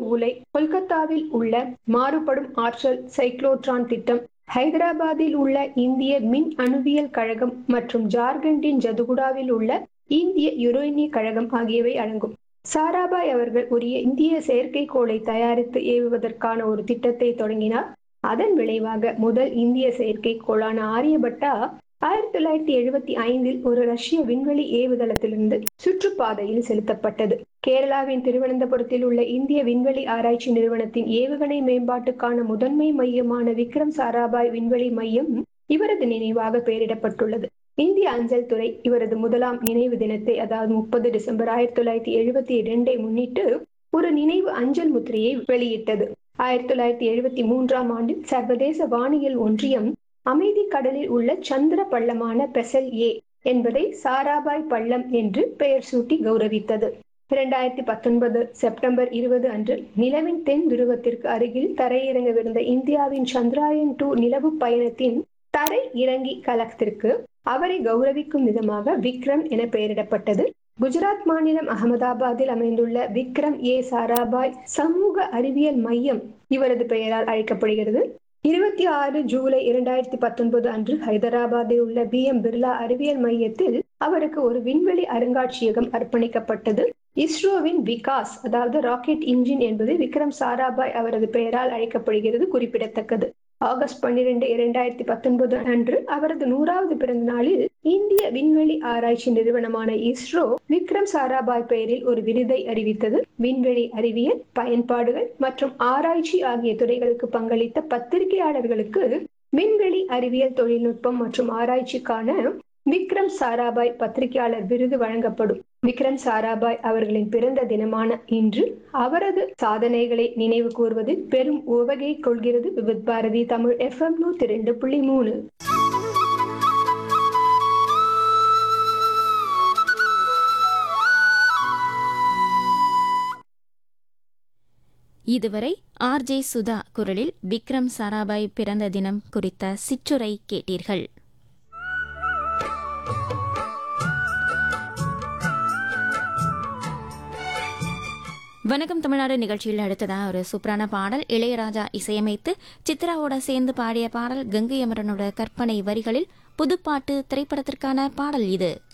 உலை கொல்கத்தாவில் உள்ள மாறுபடும் ஆற்றல் சைக்ளோட்ரான் திட்டம் ஹைதராபாத்தில் உள்ள இந்திய மின் அணுவியல் கழகம் மற்றும் ஜார்க்கண்டின் ஜதுகுடாவில் உள்ள இந்திய யுரேனிய கழகம் ஆகியவை அடங்கும் சாராபாய் அவர்கள் ஒரு இந்திய செயற்கைக்கோளை தயாரித்து ஏவுவதற்கான ஒரு திட்டத்தை தொடங்கினார் அதன் விளைவாக முதல் இந்திய செயற்கைக்கோளான ஆரியபட்டா ஆயிரத்தி தொள்ளாயிரத்தி எழுபத்தி ஐந்தில் ஒரு ரஷ்ய விண்வெளி ஏவுதளத்திலிருந்து சுற்றுப்பாதையில் செலுத்தப்பட்டது கேரளாவின் திருவனந்தபுரத்தில் உள்ள இந்திய விண்வெளி ஆராய்ச்சி நிறுவனத்தின் ஏவுகணை மேம்பாட்டுக்கான முதன்மை மையமான விக்ரம் சாராபாய் விண்வெளி மையம் இவரது நினைவாக பெயரிடப்பட்டுள்ளது இந்திய அஞ்சல் துறை இவரது முதலாம் நினைவு தினத்தை அதாவது முப்பது டிசம்பர் ஆயிரத்தி தொள்ளாயிரத்தி எழுபத்தி இரண்டை முன்னிட்டு ஒரு நினைவு அஞ்சல் முத்திரையை வெளியிட்டது ஆயிரத்தி தொள்ளாயிரத்தி எழுபத்தி மூன்றாம் ஆண்டில் சர்வதேச வானியல் ஒன்றியம் அமைதி கடலில் உள்ள சந்திர பள்ளமான பெசல் ஏ என்பதை சாராபாய் பள்ளம் என்று பெயர் சூட்டி கௌரவித்தது இரண்டாயிரத்தி பத்தொன்பது செப்டம்பர் இருபது அன்று நிலவின் தென் துருவத்திற்கு அருகில் தரையிறங்கவிருந்த இந்தியாவின் சந்திராயன் டூ நிலவு பயணத்தின் தரை இறங்கி கலகத்திற்கு அவரை கௌரவிக்கும் விதமாக விக்ரம் என பெயரிடப்பட்டது குஜராத் மாநிலம் அகமதாபாத்தில் அமைந்துள்ள விக்ரம் ஏ சாராபாய் சமூக அறிவியல் மையம் இவரது பெயரால் அழைக்கப்படுகிறது இருபத்தி ஆறு ஜூலை இரண்டாயிரத்தி பத்தொன்பது அன்று ஹைதராபாத்தில் உள்ள பி எம் பிர்லா அறிவியல் மையத்தில் அவருக்கு ஒரு விண்வெளி அருங்காட்சியகம் அர்ப்பணிக்கப்பட்டது இஸ்ரோவின் விகாஸ் அதாவது ராக்கெட் இன்ஜின் என்பது விக்ரம் சாராபாய் அவரது பெயரால் அழைக்கப்படுகிறது குறிப்பிடத்தக்கது ஆகஸ்ட் பன்னிரண்டு இரண்டாயிரத்தி பத்தொன்பது அன்று அவரது நூறாவது பிறந்த நாளில் இந்திய விண்வெளி ஆராய்ச்சி நிறுவனமான இஸ்ரோ விக்ரம் சாராபாய் பெயரில் ஒரு விருதை அறிவித்தது விண்வெளி அறிவியல் பயன்பாடுகள் மற்றும் ஆராய்ச்சி ஆகிய துறைகளுக்கு பங்களித்த பத்திரிகையாளர்களுக்கு விண்வெளி அறிவியல் தொழில்நுட்பம் மற்றும் ஆராய்ச்சிக்கான விக்ரம் சாராபாய் பத்திரிகையாளர் விருது வழங்கப்படும் விக்ரம் சாராபாய் அவர்களின் பிறந்த தினமான இன்று அவரது சாதனைகளை நினைவு கூர்வதில் பெரும் உவகை கொள்கிறது விவித் பாரதி தமிழ் எஃப்எம் நூத்தி ரெண்டு புள்ளி மூணு இதுவரை ஆர்ஜே சுதா குரலில் விக்ரம் சாராபாய் பிறந்த தினம் குறித்த சிற்றுரை கேட்டீர்கள் வணக்கம் தமிழ்நாடு நிகழ்ச்சியில் அடுத்ததா ஒரு சூப்பரான பாடல் இளையராஜா இசையமைத்து சித்ராவோட சேர்ந்து பாடிய பாடல் கங்கை அமரனோட கற்பனை வரிகளில் புதுப்பாட்டு திரைப்படத்திற்கான பாடல் இது